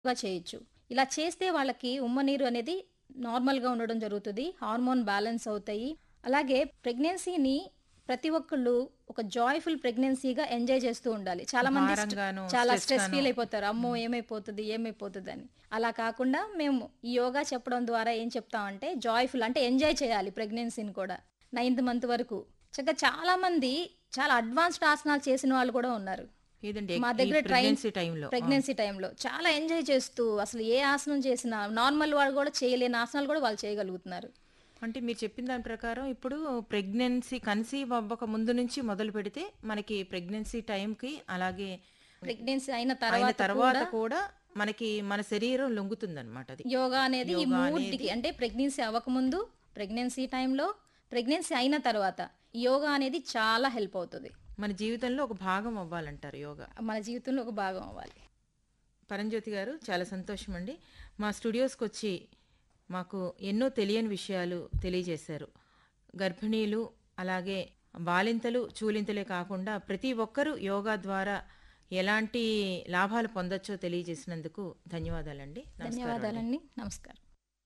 గా చేయొచ్చు ఇలా చేస్తే వాళ్ళకి ఉమ్మనీరు అనేది నార్మల్గా ఉండడం జరుగుతుంది హార్మోన్ బ్యాలెన్స్ అవుతాయి అలాగే ప్రెగ్నెన్సీని ప్రతి ఒక్కళ్ళు ఒక జాయ్ఫుల్ ప్రెగ్నెన్సీగా ఎంజాయ్ చేస్తూ ఉండాలి చాలా మంది స్ట్- భారంగాను, చాలా stress స్ట్రెస్ గాను. ఫీల్ అయిపోతారు అమ్మో ఏమైపోతుంది ఏమైపోతుంది అని అలా కాకుండా మేము ఈ యోగా చెప్పడం ద్వారా ఏం చెప్తామంటే జాయ్ఫుల్ అంటే ఎంజాయ్ చేయాలి ప్రెగ్నెన్సీని కూడా నైన్త్ మంత్ వరకు చక్కగా చాలా మంది చాలా అడ్వాన్స్డ్ ఆసనాలు చేసిన వాళ్ళు కూడా ఉన్నారు ఏదండి మా దగ్గర ట్రైన్ ప్రెగ్నెన్సీ టైంలో ప్రెగ్నెన్సీ టైంలో చాలా ఎంజాయ్ చేస్తూ అసలు ఏ ఆసనం చేసినా నార్మల్ వాళ్ళు కూడా చేయలేని ఆసనాలు కూడా వాళ్ళు చేయగలుగుతున్నారు అంటే మీరు చెప్పిన దాని ప్రకారం ఇప్పుడు ప్రెగ్నెన్సీ కన్సీవ్ అవ్వక ముందు నుంచి మొదలు పెడితే మనకి ప్రెగ్నెన్సీ టైంకి అలాగే ప్రెగ్నెన్సీ అయిన అయిన తర్వాత తర్వాత కూడా కూడా మనకి మన శరీరం లొంగుతుంది అనమాట అది యోగా అనేది ఈ యోగా మూడికి అంటే ప్రెగ్నెన్సీ అవ్వకముందు ప్రెగ్నెన్సీ టైంలో ప్రెగ్నెన్సీ అయిన తర్వాత యోగా అనేది చాలా హెల్ప్ అవుతుంది మన జీవితంలో ఒక భాగం అవ్వాలంటారు యోగా మన జీవితంలో ఒక భాగం అవ్వాలి పరంజ్యోతి గారు చాలా సంతోషం అండి మా స్టూడియోస్కి వచ్చి మాకు ఎన్నో తెలియని విషయాలు తెలియజేశారు గర్భిణీలు అలాగే బాలింతలు చూలింతలే కాకుండా ప్రతి ఒక్కరూ యోగా ద్వారా ఎలాంటి లాభాలు పొందొచ్చో తెలియజేసినందుకు ధన్యవాదాలండి నమస్కారం అండి. ధన్యవాదాలండి నమస్కారం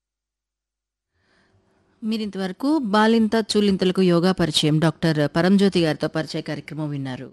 మీరింతవరకు బాలింత చూలింతలకు యోగా పరిచయం డాక్టర్ పరంజ్యోతి గారితో పరిచయ కార్యక్రమం విన్నారు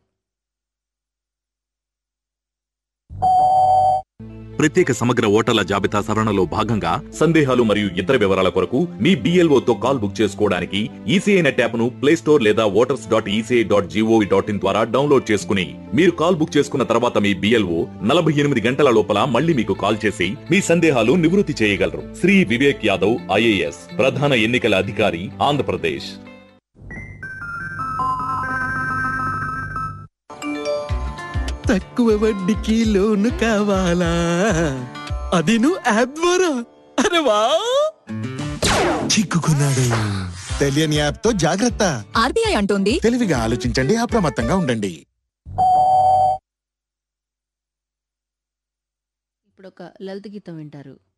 ప్రత్యేక సమగ్ర ఓటర్ల జాబితా సవరణలో భాగంగా సందేహాలు మరియు ఇతర వివరాల కొరకు మీ BLO తో కాల్ బుక్ చేసుకోవడానికి ఈసీఐ నెట్ యాప్ ను ప్లే స్టోర్ లేదా voters dot ECI dot gov dot in ద్వారా డౌన్లోడ్ చేసుకుని మీరు కాల్ బుక్ చేసుకున్న తర్వాత మీ బిఎల్ఓ నలభై ఎనిమిది గంటల లోపల మళ్ళీ మీకు కాల్ చేసి మీ సందేహాలు నివృత్తి చేయగలరు శ్రీ వివేక్ యాదవ్ ఐఏఎస్ ప్రధాన ఎన్నికల అధికారి ఆంధ్రప్రదేశ్ తక్కువ వడ్డీకి లోను కావాలా అది నువ్వు యాప్ ద్వారా అరే వా చిక్కుకున్నాడు తెలియని యాప్ తో జాగ్రత్త ఆర్బీఐ అంటోంది తెలివిగా ఆలోచించండి అప్రమత్తంగా ఉండండి ఇప్పుడు ఒక లలిత గీతం వింటారు